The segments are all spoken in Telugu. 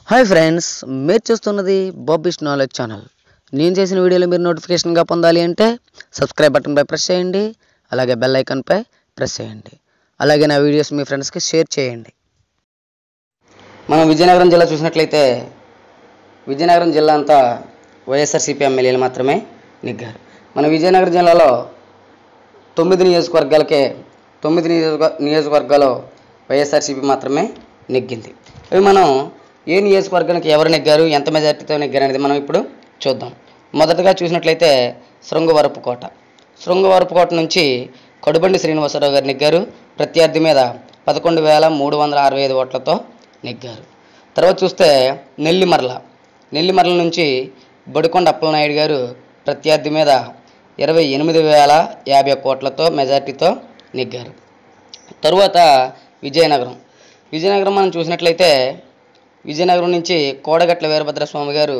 హాయ్ ఫ్రెండ్స్ మీరు చూస్తున్నది బాబీస్ నాలెడ్జ్ ఛానల్ నేను చేసిన వీడియోలు మీరు నోటిఫికేషన్గా పొందాలి అంటే సబ్స్క్రైబ్ బటన్పై ప్రెస్ చేయండి అలాగే బెల్ ఐకాన్పై ప్రెస్ చేయండి అలాగే నా వీడియోస్ మీ ఫ్రెండ్స్కి షేర్ చేయండి మనం విజయనగరం జిల్లా చూసినట్లయితే విజయనగరం జిల్లా అంతా వైఎస్ఆర్సీపీ ఎమ్మెల్యేలు మాత్రమే నెగ్గారు మన విజయనగరం జిల్లాలో తొమ్మిది నియోజకవర్గాలకే తొమ్మిది నియోజక నియోజకవర్గాలు వైఎస్ఆర్సీపీ మాత్రమే నెగ్గింది అవి మనం ఏ నియోజకవర్గానికి ఎవరు నెగ్గారు ఎంత మెజార్టీతో నెగ్గారు అనేది మనం ఇప్పుడు చూద్దాం మొదటగా చూసినట్లయితే శృంగవరపుకోట శృంగవరపుకోట నుంచి కడుబండి శ్రీనివాసరావు గారు నెగ్గారు ప్రత్యర్థి మీద పదకొండు వేల మూడు వందల అరవై ఐదు ఓట్లతో నెగ్గారు తర్వాత చూస్తే నెల్లిమర్ల నెల్లిమర్ల నుంచి బడికొండ అప్పలనాయుడు గారు ప్రత్యర్థి మీద ఇరవై ఎనిమిది వేల యాభై కోట్లతో మెజార్టీతో నెగ్గారు తరువాత విజయనగరం విజయనగరం మనం చూసినట్లయితే విజయనగరం నుంచి కోడగట్ల వీరభద్రస్వామి గారు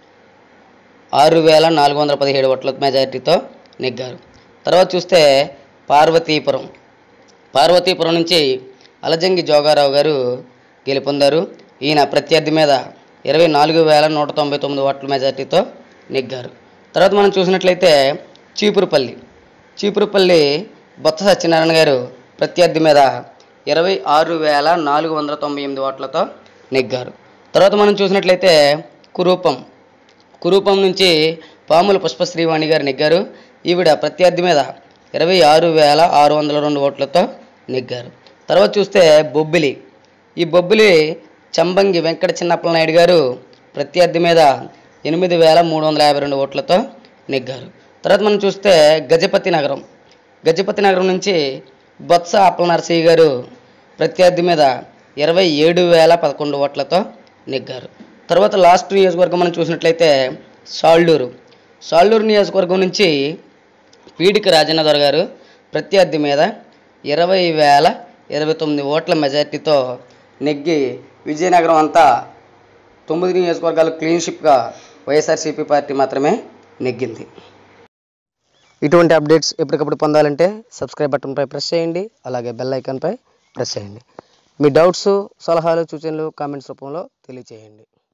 ఆరు వేల నాలుగు వందల పదిహేడు ఓట్ల మెజారిటీతో నెగ్గారు తర్వాత చూస్తే పార్వతీపురం పార్వతీపురం నుంచి అలజంగి జోగారావు గారు గెలుపొందారు ఈయన ప్రత్యర్థి మీద ఇరవై నాలుగు వేల నూట తొంభై తొమ్మిది ఓట్ల మెజార్టీతో నెగ్గారు తర్వాత మనం చూసినట్లయితే చీపురుపల్లి చీపురుపల్లి బొత్స సత్యనారాయణ గారు ప్రత్యర్థి మీద ఇరవై ఆరు వేల నాలుగు వందల తొంభై ఎనిమిది ఓట్లతో నెగ్గారు తర్వాత మనం చూసినట్లయితే కురూపం కురూపం నుంచి పాముల పుష్పశ్రీవాణి గారు నెగ్గారు ఈవిడ ప్రత్యర్థి మీద ఇరవై ఆరు వేల ఆరు వందల రెండు ఓట్లతో నెగ్గారు తర్వాత చూస్తే బొబ్బిలి ఈ బొబ్బిలి చంబంగి వెంకట చిన్నప్పల నాయుడు గారు ప్రత్యర్థి మీద ఎనిమిది వేల మూడు వందల యాభై రెండు ఓట్లతో నెగ్గారు తర్వాత మనం చూస్తే గజపతి నగరం గజపతి నగరం నుంచి బొత్స అప్పల నరసయ్య గారు ప్రత్యర్థి మీద ఇరవై ఏడు వేల పదకొండు ఓట్లతో నెగ్గారు తర్వాత లాస్ట్ నియోజకవర్గం మనం చూసినట్లయితే సాళ్ళూరు సాళ్ళూరు నియోజకవర్గం నుంచి పీడిక రాజన్న దొర గారు ప్రత్యర్థి మీద ఇరవై వేల ఇరవై తొమ్మిది ఓట్ల మెజార్టీతో నెగ్గి విజయనగరం అంతా తొమ్మిది నియోజకవర్గాలు క్లీన్షిప్గా వైఎస్ఆర్సీపీ పార్టీ మాత్రమే నెగ్గింది ఇటువంటి అప్డేట్స్ ఎప్పటికప్పుడు పొందాలంటే సబ్స్క్రైబ్ బటన్పై ప్రెస్ చేయండి అలాగే బెల్ ఐకాన్పై ప్రెస్ చేయండి మీ డౌట్స్ సలహాలు సూచనలు కామెంట్స్ రూపంలో తెలియచేయండి